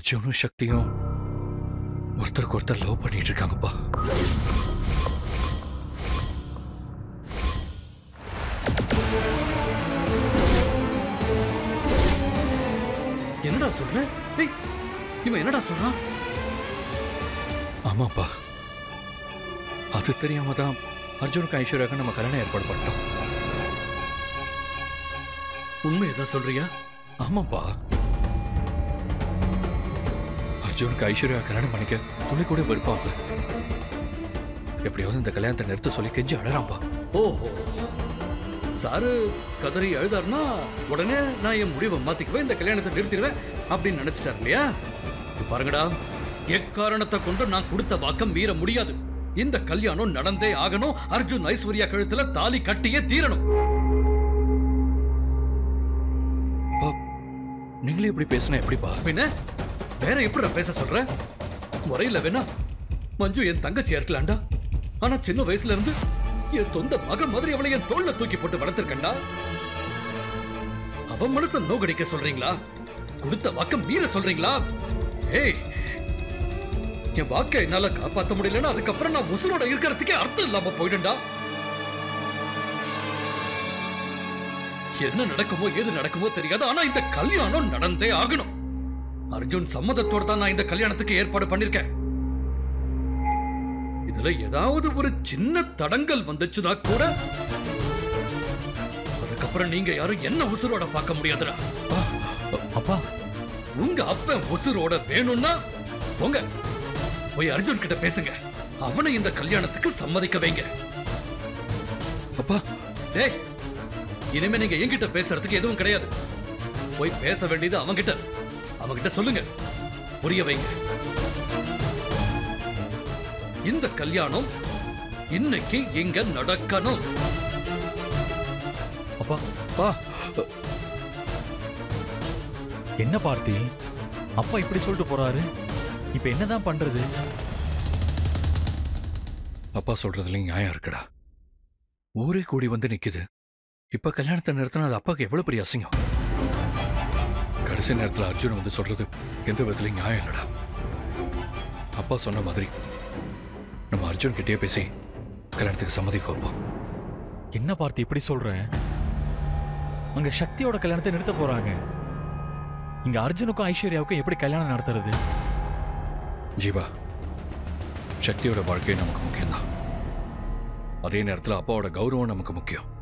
அர்ஜுனும் சக்தியும் ஒருத்தருக்கு ஒருத்தர் லவ் பண்ணிட்டு இருக்காங்கப்பா என்னடா சொல்ற ஏய் இவன் என்னடா சொல்றான் ஆமாப்பா அது தெரியாம தான் அர்ஜுனுக்கு ஐஸ்வர்யாவுக்கு நம்ம கல்யாணம் ஏற்பாடு பண்ணிட்டோம் உண்மை ஏதா சொல்றியா ஆமாப்பா அர்ஜுனுக்கு ஐஸ்வர்யா கல்யாணம் பண்ணிக்க துளி கூட விருப்பம் இல்ல எப்படியாவது இந்த கல்யாணத்தை நிறுத்த சொல்லி கெஞ்சி அழறாம்பா ஓஹோ சாரு கதறி அழுதாருன்னா உடனே நான் என் முடிவை மாத்திக்குவேன் இந்த கல்யாணத்தை நிறுத்திடுவேன் அப்படின்னு நினைச்சிட்டாரு இல்லையா இப்ப பாருங்கடா எக்காரணத்தை கொண்டு நான் கொடுத்த வாக்கம் மீற முடியாது இந்த கல்யாணம் நடந்தே ஆகணும் அர்ஜுன் ஐஸ்வர்யா கழுத்துல தாலி கட்டியே தீரணும் அப்பா, நீங்களே இப்படி பேசினா எப்படிப்பா பின்ன வேற எப்படி பேச சொல்ற முறையில வேணா மஞ்சு என் தங்கச்சியா இருக்கலாம்டா ஆனா சின்ன வயசுல இருந்து என் சொந்த மக மாதிரி அவளை என் தோல்ல தூக்கி போட்டு வளர்த்திருக்கண்டா அவன் மனச நோகடிக்க சொல்றீங்களா கொடுத்த வாக்கம் மீற சொல்றீங்களா ஏய் என் வாக்கை என்னால காப்பாத்த முடியலன்னா அதுக்கப்புறம் நான் உசுரோட இருக்கிறதுக்கே அர்த்தம் இல்லாம போயிடும்டா என்ன நடக்குமோ ஏது நடக்குமோ தெரியாது ஆனா இந்த கல்யாணம் நடந்தே ஆகணும் அர்ஜுன் சம்மதத்தோட தான் நான் இந்த கல்யாணத்துக்கு ஏற்பாடு பண்ணிருக்கேன் இதுல ஏதாவது ஒரு சின்ன தடங்கல் வந்துச்சுன்னா கூட அதுக்கப்புறம் நீங்க யாரும் என்ன உசுரோட பார்க்க முடியாதுடா அப்பா உங்க அப்பன் உசுரோட வேணும்னா போங்க போய் அர்ஜுன் கிட்ட பேசுங்க அவனை இந்த கல்யாணத்துக்கு சம்மதிக்க வைங்க அப்பா டேய் இனிமே நீங்க என்கிட்ட பேசுறதுக்கு எதுவும் கிடையாது போய் பேச வேண்டியது அவன்கிட்ட அவன்கிட்ட சொல்லுங்க புரிய வைங்க இந்த கல்யாணம் இன்னைக்கு இங்க நடக்கணும் அப்பா அப்பா என்ன பார்த்தி அப்பா இப்படி சொல்லிட்டு போறாரு இப்ப என்னதான் பண்றது அப்பா சொல்றதுலயும் நியாயம் இருக்குடா ஊரே கூடி வந்து நிக்குது இப்ப கல்யாணத்தை நிறுத்தினா அது அப்பாவுக்கு எவ்வளவு பெரிய அசிங்கம் கடைசி நேரத்துல அர்ஜுன் வந்து சொல்றது எந்த விதத்துலயும் நியாயம் இல்லடா அப்பா சொன்ன மாதிரி நம்ம அர்ஜுன் கிட்டயே பேசி கல்யாணத்துக்கு சம்மதிக்க வைப்போம் என்ன பார்த்தி இப்படி சொல்ற அங்க சக்தியோட கல்யாணத்தை நிறுத்த போறாங்க இங்க அர்ஜுனுக்கும் ஐஸ்வர்யாவுக்கும் எப்படி கல்யாணம் நடத்துறது ஜீவா சக்தியோட வாழ்க்கை நமக்கு முக்கியம்தான் அதே நேரத்துல அப்பாவோட கௌரவம் நமக்கு முக்கியம்